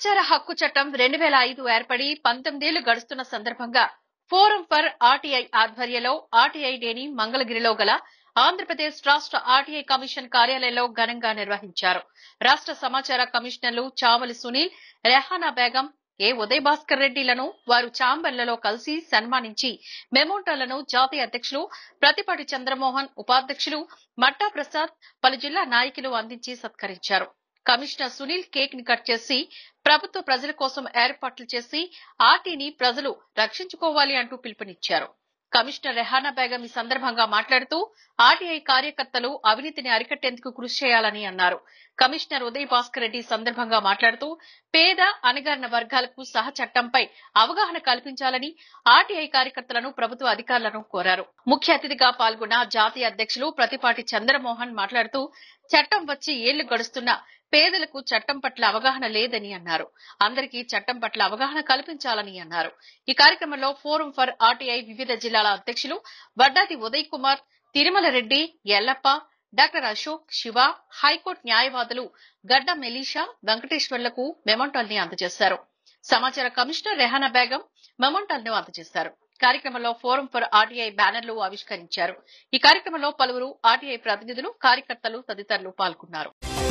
సమాచార హక్కు చట్టం రెండు వేల ఐదు ఏర్పడి పంతొమ్మిదేళ్లు గడుస్తున్న సందర్భంగా ఫోరం ఫర్ ఆర్టీఐ ఆధ్వర్యంలో ఆర్టీఐ డేని మంగళగిరిలో గల ఆంధ్రప్రదేశ్ రాష్ట్ర ఆర్టీఐ కమిషన్ కార్యాలయంలో ఘనంగా నిర్వహించారు రాష్ట్ర సమాచార కమిషనర్లు చావలి సునీల్ రెహానా బేగం ఏ ఉదయ్ భాస్కర్ రెడ్డిలను వారు చాంబర్లలో కలిసి సన్మానించి మెమోంటాలను జాతీయ అధ్యక్షులు ప్రతిపాటి చంద్రమోహన్ ఉపాధ్యక్షులు మట్టా ప్రసాద్ పలు జిల్లా నాయకులు అందించి సత్కరించారు కమిషనర్ సునీల్ కేక్ ని కట్ చేసి ప్రభుత్వ ప్రజల కోసం ఏర్పాట్లు చేసి ఆర్టీని ప్రజలు రక్షించుకోవాలి అంటూ పిలుపునిచ్చారు కమిషనర్ రెహానా బేగం ఈ సందర్భంగా మాట్లాడుతూ ఆర్టీఐ కార్యకర్తలు అవినీతిని అరికట్టేందుకు కృషి చేయాలని అన్నారు కమిషనర్ ఉదయ్ భాస్కర్ రెడ్డి ఈ సందర్భంగా మాట్లాడుతూ పేద అణగారిన వర్గాలకు సహ చట్టంపై అవగాహన కల్పించాలని ఆర్టీఐ కార్యకర్తలను ప్రభుత్వ అధికారులను కోరారు ముఖ్య అతిథిగా పాల్గొన్న జాతీయ అధ్యక్షులు ప్రతిపాటి చంద్రమోహన్ మాట్లాడుతూ చట్టం వచ్చి ఏళ్లు గడుస్తున్నా పేదలకు చట్టం పట్ల అవగాహన లేదని అన్నారు అందరికీ చట్టం పట్ల అవగాహన కల్పించాలని అన్నారు ఈ కార్యక్రమంలో ఫోరం ఫర్ ఆర్టీఐ వివిధ జిల్లాల అధ్యక్షులు వడ్డాది ఉదయ్ కుమార్ తిరుమల రెడ్డి ఎల్లప్ప డాక్టర్ అశోక్ శివ హైకోర్టు న్యాయవాదులు గడ్డ మెలీషా వెంకటేశ్వర్లకు మెమంటాల్ని అందజేశారు సమాచార కమిషనర్ రెహానా బేగం మెమంటాల్ని అందజేశారు కార్యక్రమంలో ఫోరం ఫర్ ఆర్టీఐ బ్యానర్లు ఆవిష్కరించారు ఈ కార్యక్రమంలో పలువురు ఆర్టీఐ ప్రతినిధులు కార్యకర్తలు తదితరులు పాల్గొన్నారు